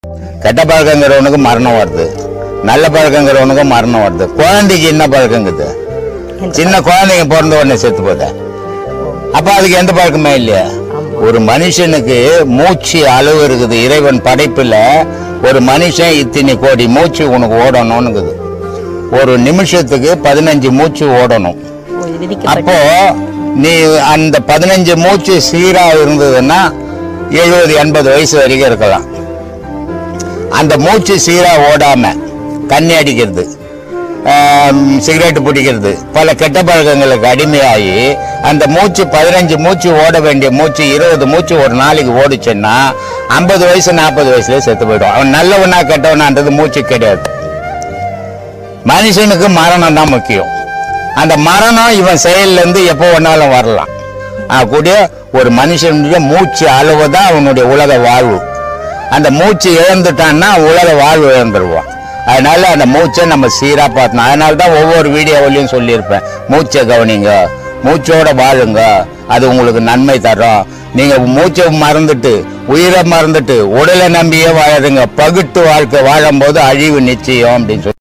கெட்ட பழக்கங்கிறவனுக்கு மரணம் வருது நல்ல பழக்கங்கிறவனுக்கு மரணம் வருது குழந்தைக்கு என்ன பழக்கங்குது சின்ன குழந்தைங்க பிறந்த உடனே செத்து போத அப்ப அதுக்கு எந்த பழக்கமே இல்லையா ஒரு மனுஷனுக்கு மூச்சு அளவு இருக்குது இறைவன் படைப்புல ஒரு மனுஷன் இத்தனை கோடி மூச்சு உனக்கு ஓடணும்னுக்குது ஒரு நிமிஷத்துக்கு பதினஞ்சு மூச்சு ஓடணும் ஓ, இது விதிக்கப்பட்ட அப்போ நீ அந்த பதினஞ்சு மூச்சு சீரா இருந்ததுன்னா எழுபது எண்பது வயசு வரைக்கும் இருக்கலாம் அந்த மூச்சு சீரா ஓடாம தண்ணி அடிக்கிறது ஆம், சிகரெட் பிடிக்கிறது பல கெட்ட பழக்கங்களுக்கு அடிமையாகி அந்த மூச்சு பதினஞ்சு மூச்சு ஓட வேண்டிய மூச்சு இருபது மூச்சு ஒரு நாளைக்கு ஓடுச்சுன்னா ஐம்பது வயசு நாற்பது வயசுல செத்து போயிடும் அவன் நல்லவனா கெட்டவனான்றது மூச்சு கிடையாது மனுஷனுக்கு மரணம் தான் முக்கியம் அந்த மரணம் இவன் செயல்ல இருந்து எப்போ வேணாலும் வரலாம் ஆனா கூட ஒரு மனுஷனுடைய மூச்சு அளவு தான் அவனுடைய உலக வாழ்வு அந்த மூச்சு இழந்துட்டான்னா உலக வாழ்வு இழந்துருவான் அதனால அந்த மூச்சை நம்ம சீரா பார்த்தோம் அதனால தான் ஒவ்வொரு வீடியோவிலையும் சொல்லியிருப்பேன் மூச்சை கவனிங்க மூச்சோட வாழுங்க அது உங்களுக்கு நன்மை தரும் நீங்க மூச்சை மறந்துட்டு உயிரை மறந்துட்டு உடலை நம்பியே வாழாதுங்க பகுட்டு வாழ்க்கை வாழும்போது அழிவு நிச்சயம் அப்படின்னு சொல்லி